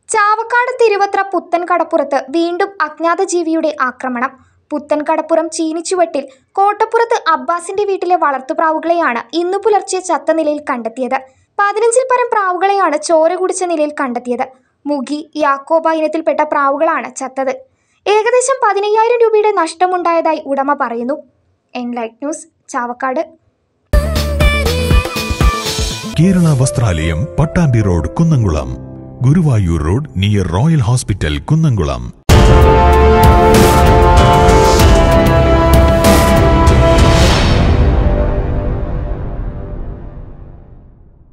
ചാവക്കാട് തിരുവത്ര പുത്തൻ കടപ്പുറത്ത് വീണ്ടും അജ്ഞാത ജീവിയുടെ ആക്രമണം പുത്തൻ കടപ്പുറം ചീനിച്ചുവട്ടിൽ കോട്ടപ്പുറത്ത് അബ്ബാസിന്റെ വീട്ടിലെ വളർത്തുപ്രാവുകളെയാണ് ഇന്നു പുലർച്ചെ ചത്ത നിലയിൽ കണ്ടെത്തിയത് പതിനഞ്ചിൽ പരം പ്രാവുകളെയാണ് ചോര കുടിച്ച നിലയിൽ കണ്ടെത്തിയത് മുഗി യാക്കോബ ഇനത്തിൽപ്പെട്ട പ്രാവുകളാണ് ചത്തത് ഏകദേശം പതിനയ്യായിരം രൂപയുടെ നഷ്ടമുണ്ടായതായി ഉടമ പറയുന്നു Enlight news Chavakkad Kerala Vastralayam Pattambi road Kunnamkulam Guruvayur road near royal hospital Kunnamkulam